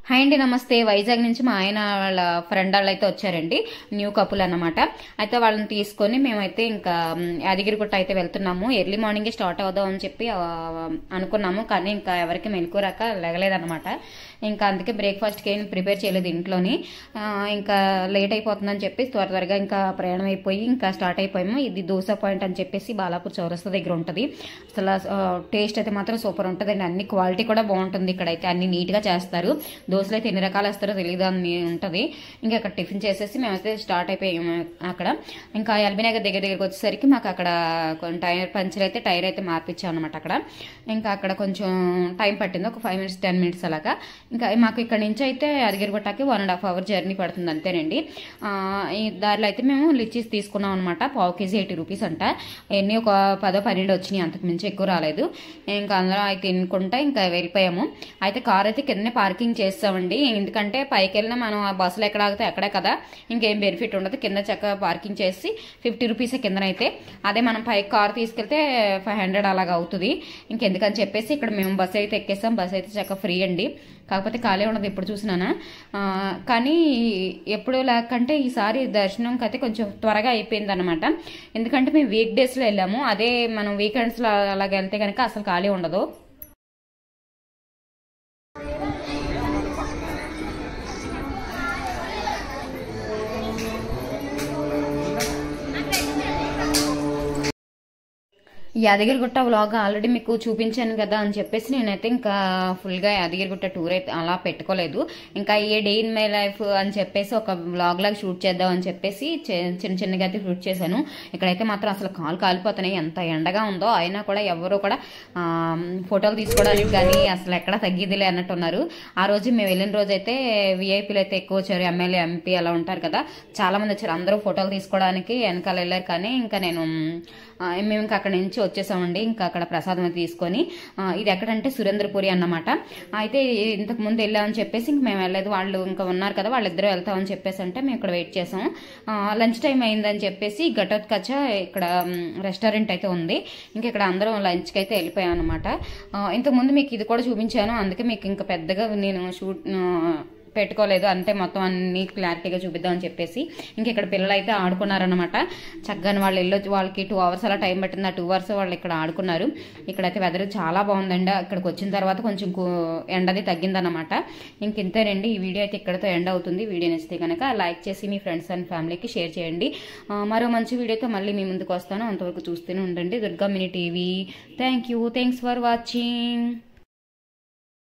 hi అండి నమస్తే వైజాగ్ నుంచి మా ఆయన వాళ్ళ ఫ్రెండ్ వాళ్ళు అయితే వచ్చారండి న్యూ కపుల్ అన్నమాట అయితే వాళ్ళని తీసుకొని మేమైతే ఇంకా మ్, యాదగిరిగుట్ట అయితే వెళ్తున్నాము ఎర్లీ మార్నింగే స్టార్ట్ అవుదాం అని చెప్పి ఆ, అనుకున్నాము కానీ ఇంకా ఎవరికి మెలకురాక లెగలేదన్నమాట ఇంకా అందుకే బ్రేక్ఫాస్ట్కి ఏం ప్రిపేర్ చేయలేదు ఇంట్లోని ఆ, ఇంకా లేట్ అయిపోతుందని చెప్పి త్వర త్వరగా ఇంకా ప్రయాణం అయిపోయి ఇంకా స్టార్ట్ అయిపోయాము ఇది దోశ పాయింట్ అని చెప్పేసి బాలాపూర్ చౌరస్తా దగ్గర ఉంటుంది అసలు టేస్ట్ అయితే మాత్రం సూపర్ ఉంటుందండి అన్ని క్వాలిటీ కూడా బాగుంటుంది ఇక్కడైతే అన్ని నీట్గా చేస్తారు దోశలు అయితే ఎన్ని రకాలు వేస్తారో తెలియదు అని ఉంటుంది ఇంకా అక్కడ టిఫిన్ చేసేసి మేమైతే స్టార్ట్ అయిపోయాము అక్కడ ఇంకా ఎల్బీ నగర్ దగ్గర దగ్గరికి వచ్చేసరికి మాకు అక్కడ కొన్ని టైర్ పంచర్ అయితే టైర్ అయితే మార్పించాం అనమాట అక్కడ ఇంకా అక్కడ కొంచెం టైం పట్టింది ఒక ఫైవ్ మినిట్స్ టెన్ మినిట్స్ అలాగా ఇంకా మాకు ఇక్కడ నుంచి అయితే అదిగిరిగుట్టకి one and half hour journey పడుతుంది అంతేనండి ఆ, ఈ దారిలో అయితే మేము లిచ్చీస్ తీసుకున్నాం అనమాట పావు కేజీ ఎయిటీ రూపీస్ అంట ఎన్ని ఒక పదో పన్నెండు వచ్చినాయి అంతకు మించి ఎక్కువ రాలేదు ఇంకా అందరం అయితే తినుకుంటా ఇంకా వెళ్ళిపోయాము అయితే కార్ అయితే కిందనే పార్కింగ్ చేస్తామండి ఎందుకంటే పైకి వెళ్ళినా మనం ఆ బస్సులు ఎక్కడ ఆగితే అక్కడే కదా ఇంకేం బెనిఫిట్ ఉండదు కింద చక్కగా పార్కింగ్ చేసి ఫిఫ్టీ రూపీసే కిందనైతే అదే మనం పైకి కార్ తీసుకెళ్తే ఫైవ్ హండ్రెడ్ అలాగా అవుతుంది ఇంకెందుకని చెప్పేసి ఇక్కడ మేము బస్ అయితే ఎక్కేసాం బస్ అయితే చక్కగా ఫ్రీ అండి కాకపోతే ఖాళీ ఉండదు ఎప్పుడు చూసినానా ఆ, కానీ ఎప్పుడు లేకంటే ఈసారి దర్శనంకి అయితే కొంచెం త్వరగా అయిపోయింది అనమాట ఎందుకంటే మేము వీక్ డేస్లో వెళ్ళాము అదే మనం వీకెండ్స్లో అలాగ వెళ్తే కనుక అసలు ఖాళీ ఉండదు యాదగిరిగుట్ట వ్లాగ్ ఆల్రెడీ మీకు చూపించాను కదా అని చెప్పేసి నేనైతే ఇంకా ఫుల్గా యాదగిరిగుట్ట టూర్ అయితే అలా పెట్టుకోలేదు ఇంకా a day in my life అని చెప్పేసి ఒక వ్లాగ్ లాగా షూట్ చేద్దాం అని చెప్పేసి చే- చిన్న చిన్నగా అయితే షూట్ చేశాను ఇక్కడైతే మాత్రం అసలు కాలు కాలిపోతున్నాయి ఎంత ఎండగా ఉందో అయినా కూడా ఎవరు కూడా ఆ, ఫోటోలు తీసుకోవడానికి కానీ అసలు ఎక్కడ తగ్గిదిలే అన్నట్టు ఉన్నారు ఆ రోజు మేము వెళ్ళిన రోజు అయితే విఐపీలు అయితే ఎక్కువ వచ్చారు ఎమ్మెల్యే ఎంపీ అలా ఉంటారు కదా చాలా మంది వచ్చారు అందరూ ఫోటోలు తీసుకోవడానికి వెనకాల వెళ్ళారు కానీ ఇంకా నేను ఆ, మేము ఇంకా అక్కడ నుంచి వచ్చేసామండి ఇంకా అక్కడ ప్రసాదం అయితే తీసుకొని ఆ, ఇది ఎక్కడంటే సురేంద్రపురి అన్నమాట అయితే ఇంతకు ముందు వెళ్ళామని చెప్పేసి ఇంక మేము వెళ్ళలేదు వాళ్ళు ఇంకా ఉన్నారు కదా వాళ్ళిద్దరూ వెళ్తామని చెప్పేసి అంటే మేము ఇక్కడ వెయిట్ చేసాం లంచ్ టైం అయిందని చెప్పేసి ఘటోత్కచ ఇక్కడ రెస్టారెంట్ అయితే ఉంది ఇంకా ఇక్కడ అందరం లంచ్కి అయితే వెళ్ళిపోయాం అనమాట ఇంతకుముందు మీకు ఇది కూడా చూపించాను అందుకే మీకు ఇంకా పెద్దగా నేను షూట్ ఆ, పెట్టుకోలేదు అంతే మొత్తం అన్ని క్లారిటీగా చూపిద్దామని చెప్పేసి ఇంక ఇక్కడ పిల్లలు అయితే ఆడుకున్నారనమాట చక్కగా వాళ్ళు వెళ్ళొచ్చి వాళ్ళకి టూ అవర్స్ అలా టైం పట్టింది ఆ టూ అవర్స్ వాళ్ళు ఇక్కడ ఆడుకున్నారు ఇక్కడైతే వెదర్ చాలా బాగుందండి ఇక్కడికి వచ్చిన తర్వాత కొంచెం కూ- ఎండది తగ్గిందనమాట ఇంక ఇంతేనండి ఈ వీడియో అయితే ఇక్కడతో ఎండ్ అవుతుంది వీడియో నచ్చితే కనుక లైక్ చేసి మీ ఫ్రెండ్స్ అండ్ ఫ్యామిలీకి షేర్ చేయండి ఆ, మరో మంచి వీడియోతో మళ్ళీ మీ ముందుకు వస్తాను అంతవరకు చూస్తూనే ఉండండి Durga mini TV thank you thanks for watching